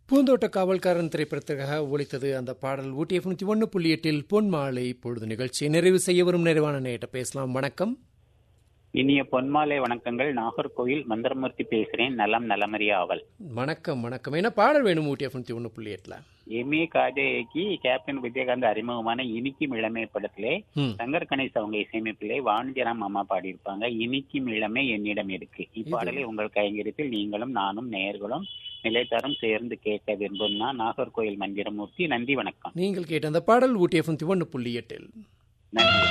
பூந்தோட்ட காவல்காரன் திரைப்படத்திற்காக ஒழித்தது அந்த பாடல் ஊட்டி எஃப்நூத்தி ஒன்று புள்ளி எட்டில் பொன் மாலை பொழுது நிகழ்ச்சியை நிறைவு செய்ய வரும் நிறைவான நேட்ட பேசலாம் வணக்கம் இனிய பொன்மாலை வணக்கங்கள் நாகர்கோவில் மந்திரமூர்த்தி பேசுறேன் நலம் நலமறிய ஆவல் வணக்கம் வணக்கம் என்ன பாடல் வேணும் ஊட்டி எஃப்நூத்தி ஒன்று புள்ளி எட்டுல எம்ஏ காஜேக்கு கேப்டன் விஜயகாந்த் அறிமுகமான இனிக்கும் இளமை படத்திலே ம். சங்கர் கணேஷ் அவங்க இசையமைப்பிலே வாணிஜராம் அம்மா பாடியிருப்பாங்க இனிக்கும் இளமை என்னிடம் இருக்கு இப்பாடலை உங்கள் கைங்கரியத்தில் நீங்களும் நானும் நேயர்களும் நிலைத்தரும் சேர்ந்து கேட்க விரும்பும் நான் நாகர்கோவில் மந்திரமூர்த்தி நன்றி வணக்கம் நீங்கள் கேட்ட அந்த பாடல் ஊட்டி எஃப்நூத்தி ஒன்று புள்ளி எட்டில் நன்றி